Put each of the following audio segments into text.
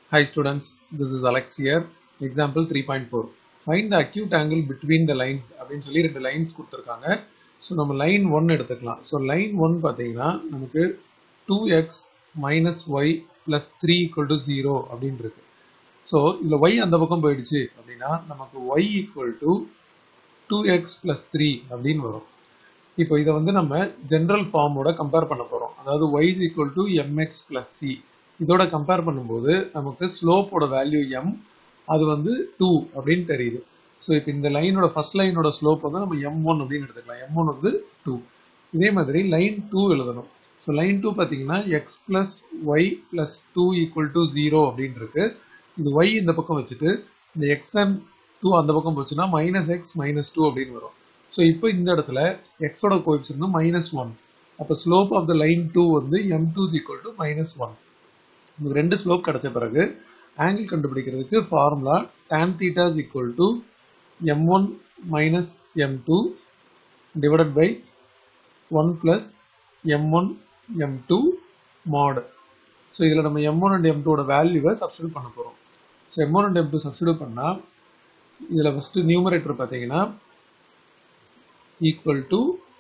Hi students, this is Alex here. Example 3.4. Find the acute angle between the lines அப்படின்னு சொல்லி ரெண்டு lines கொடுத்துருக்காங்க so நம்ம line one எடுத்துக்கலாம் ஸோ லைன் ஒன் பார்த்தீங்கன்னா நமக்கு two x minus y plus three equal to zero அப்படின்னு இருக்கு ஸோ இதில் ஒய் அந்த பக்கம் போயிடுச்சு அப்படின்னா நமக்கு y equal to two x plus three அப்படின்னு வரும் இப்போ இதை வந்து நம்ம ஜென்ரல் ஃபார்மோட கம்பேர் பண்ண போகிறோம் அதாவது y is equal to m x plus c இதோட கம்பேர் பண்ணும்போது நமக்கு ஸ்லோப்போட வேல்யூ எம் அது வந்து டூ அப்படின்னு தெரியுது ஸோ இப்போ இந்த லைனோட ஃபர்ஸ்ட் லைனோட ஸ்லோப் வந்து நம்ம எம் ஒன் அப்படின்னு எடுத்துக்கலாம் எம் ஒன் வந்து டூ இதே மாதிரி லைன் டூ எழுதணும் ஸோ லைன் டூ பார்த்தீங்கன்னா x plus y plus two equal to zero அப்படின்னு இருக்கு இது ஒய் இந்த பக்கம் வச்சுட்டு இந்த எக்ஸ்என் டூ அந்த பக்கம் போச்சுன்னா மைனஸ் எக்ஸ் மைனஸ் டூ அப்படின்னு வரும் ஸோ இப்போ இந்த இடத்துல எக்ஸோட கோஎஃபிஷியன்ட் வந்து மைனஸ் ஒன் அப்போ slope of the line two வந்து m two equal to minus one நமக்கு ரெண்டு ஸ்லோப் கிடைச்ச பிறகு ஆங்கிள் கண்டுபிடிக்கிறதுக்கு formula tan theta is equal to m1 minus m2 divided by 1 plus m1 m2 mod so இதில் நம்ம m1 and m2 ஓட வேல்யூவை சப்ஸ்டியூட் பண்ண போகிறோம் so m1 and m2 substitute பண்ணால் இதில் ஃபஸ்ட்டு நியூமரேட்டர் பார்த்தீங்கன்னா equal to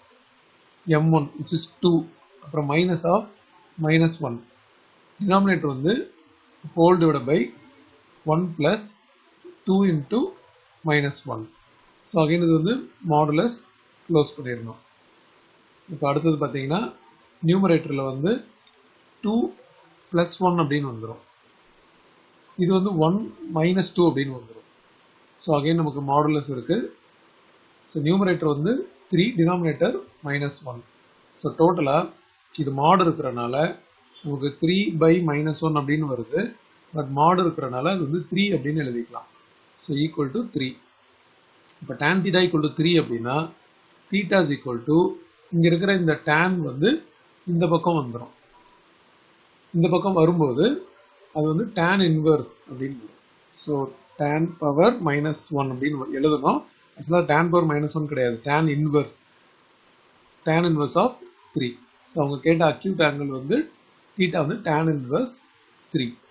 m1 which is 2 அப்புறம் minus of minus one denominator வந்து whole divide by one plus two into minus one so again இது வந்து மாடுலஸ் க்ளோஸ் பண்ணிடணும் இப்போ அடுத்தது பார்த்தீங்கன்னா நியூமரேட்டரில் வந்து டூ ப்ளஸ் ஒன் அப்படின்னு வந்துடும் இது வந்து ஒன் மைனஸ் டூ அப்படின்னு வந்துடும் ஸோ அகைன் நமக்கு மாடுலஸ் இருக்குது ஸோ நியூமரேட்டர் வந்து three denominator minus one so டோட்டலாக இது மாடு இருக்கிறனால நமக்கு த்ரீ பை மைனஸ் ஒன் அப்படின்னு வருது பட் மாடு இருக்கிறனால அது வந்து த்ரீ அப்படின்னு எழுதிக்கலாம் ஸோ ஈக்குவல் டு த்ரீ இப்போ tan theta equal to three அப்படின்னா தீட்டா இஸ் ஈக்குவல் டு இங்கே இருக்கிற இந்த டேன் வந்து இந்த பக்கம் வந்துடும் இந்த பக்கம் வரும்போது அது வந்து டேன் இன்வர்ஸ் அப்படின்னு வரும் so tan power minus one அப்படின்னு எழுதணும் ஆக்சுவலாக டேன் பவர் மைனஸ் ஒன் கிடையாது tan inverse tan inverse of three so அவங்க கேட்ட அக்யூட் ஆங்கிள் வந்து தீட்டா வந்து டேன் இன்வர்ஸ் த்ரீ